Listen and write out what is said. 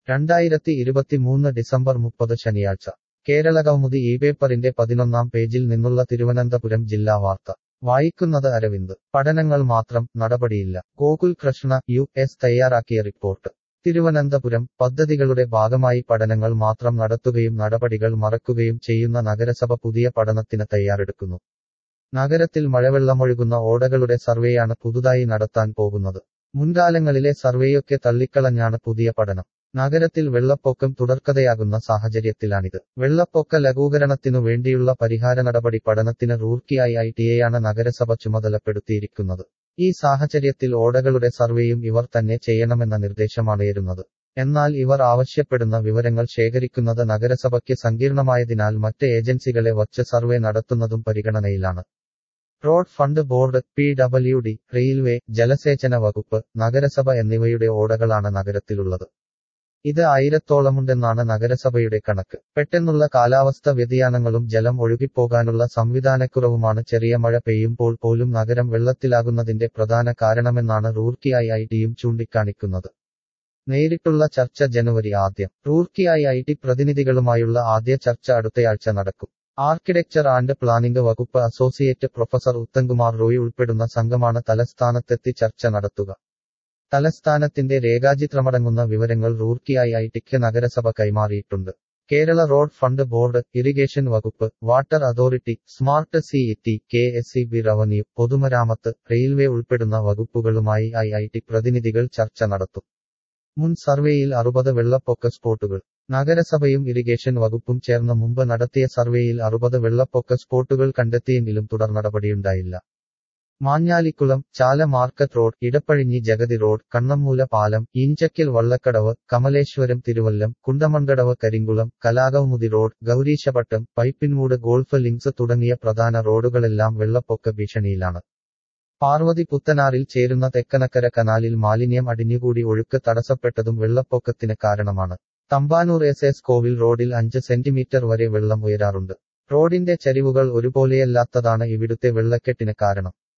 രണ്ടായിരത്തി ഇരുപത്തിമൂന്ന് ഡിസംബർ മുപ്പത് ശനിയാഴ്ച കേരളകൗമുദി ഈ പേപ്പറിന്റെ പതിനൊന്നാം പേജിൽ നിന്നുള്ള തിരുവനന്തപുരം ജില്ലാ വാർത്ത വായിക്കുന്നത് അരവിന്ദ് പഠനങ്ങൾ മാത്രം നടപടിയില്ല ഗോകുൽ കൃഷ്ണ യു എസ് തയ്യാറാക്കിയ റിപ്പോർട്ട് തിരുവനന്തപുരം പദ്ധതികളുടെ ഭാഗമായി പഠനങ്ങൾ മാത്രം നടത്തുകയും നടപടികൾ മറക്കുകയും ചെയ്യുന്ന നഗരസഭ പുതിയ പഠനത്തിന് തയ്യാറെടുക്കുന്നു നഗരത്തിൽ മഴവെള്ളമൊഴുകുന്ന ഓടകളുടെ സർവേയാണ് പുതുതായി നടത്താൻ പോകുന്നത് മുൻകാലങ്ങളിലെ സർവേയൊക്കെ തള്ളിക്കളഞ്ഞാണ് പുതിയ പഠനം നഗരത്തിൽ വെള്ളപ്പൊക്കം തുടർക്കഥയാകുന്ന സാഹചര്യത്തിലാണിത് വെള്ളപ്പൊക്ക ലഘൂകരണത്തിനു വേണ്ടിയുള്ള പരിഹാര നടപടി പഠനത്തിന് റൂർക്കിയായി ഐ ടിയെയാണ് നഗരസഭ ചുമതലപ്പെടുത്തിയിരിക്കുന്നത് ഈ സാഹചര്യത്തിൽ ഓടകളുടെ സർവേയും ഇവർ തന്നെ ചെയ്യണമെന്ന നിർദ്ദേശമാണേരുന്നത് എന്നാൽ ഇവർ ആവശ്യപ്പെടുന്ന വിവരങ്ങൾ ശേഖരിക്കുന്നത് നഗരസഭയ്ക്ക് സങ്കീർണമായതിനാൽ മറ്റ് ഏജൻസികളെ വച്ച് സർവേ നടത്തുന്നതും പരിഗണനയിലാണ് road fund board P W D railway ജലസേചന വകുപ്പ് നഗരസഭ എന്നിവയുടെ ഓടകളാണ് നഗരത്തിലുള്ളത് ഇത് ആയിരത്തോളമുണ്ടെന്നാണ് നഗരസഭയുടെ കണക്ക് പെട്ടെന്നുള്ള കാലാവസ്ഥ വ്യതിയാനങ്ങളും ജലം ഒഴുകിപ്പോകാനുള്ള സംവിധാനക്കുറവുമാണ് ചെറിയ മഴ പെയ്യുമ്പോൾ പോലും നഗരം വെള്ളത്തിലാകുന്നതിന്റെ പ്രധാന കാരണമെന്നാണ് റൂർക്കിയായി ഐ ടിയും ചൂണ്ടിക്കാണിക്കുന്നത് നേരിട്ടുള്ള ചർച്ച ജനുവരി ആദ്യം റൂർക്കിയായി ഐ ടി പ്രതിനിധികളുമായുള്ള ആദ്യ ചർച്ച അടുത്തയാഴ്ച നടക്കും ആർക്കിടെക്ചർ ആൻഡ് പ്ലാനിംഗ് വകുപ്പ് അസോസിയേറ്റ് പ്രൊഫസർ ഉത്തംകുമാർ റോയ് ഉൾപ്പെടുന്ന സംഘമാണ് തലസ്ഥാനത്തെത്തി ചർച്ച നടത്തുക തലസ്ഥാനത്തിന്റെ രേഖാചിത്രമടങ്ങുന്ന വിവരങ്ങൾ റൂർക്കിയായി ഐ ടിക്ക് നഗരസഭ കൈമാറിയിട്ടുണ്ട് Kerala road fund board irrigation വകുപ്പ് water authority smart C T K S C B revenue പൊതുമരാമത്ത് റെയിൽവേ ഉൾപ്പെടുന്ന വകുപ്പുകളുമായി ഐ ഐ ടി പ്രതിനിധികൾ ചർച്ച നടത്തും മുൻ സർവേയിൽ അറുപത് വെള്ളപ്പൊക്ക സ്പോട്ടുകൾ നഗരസഭയും ഇറിഗേഷൻ വകുപ്പും ചേർന്ന് മുമ്പ് നടത്തിയ സർവേയിൽ അറുപത് വെള്ളപ്പൊക്ക സ്പോട്ടുകൾ കണ്ടെത്തിയെങ്കിലും തുടർ നടപടിയുണ്ടായില്ല Manjalikulam Chala market road Edappazhinji Jagathy road Kannammoola പാലം Injakkal Vallakkadavu Kamaleswaram Thiruvallam Kundamankadavu Karimkulam Kalakaumudi road Gowreesapattam Pipinmoodu golf links തുടങ്ങിയ പ്രധാന റോഡുകളെല്ലാം വെള്ളപ്പൊക്ക ഭീഷണിയിലാണ് പാർവതി പുത്തനാറിൽ ചേരുന്ന തെക്കനക്കര കനാലിൽ മാലിന്യം അടിഞ്ഞുകൂടി ഒഴുക്ക് തടസ്സപ്പെട്ടതും വെള്ളപ്പൊക്കത്തിന് കാരണമാണ് തമ്പാനൂർ എസ് എസ് കോവിൽ റോഡിൽ അഞ്ച് സെന്റിമീറ്റർ വരെ വെള്ളം ഉയരാറുണ്ട് റോഡിന്റെ ചരിവുകൾ ഒരുപോലെയല്ലാത്തതാണ് ഇവിടുത്തെ വെള്ളക്കെട്ടിന് കാരണം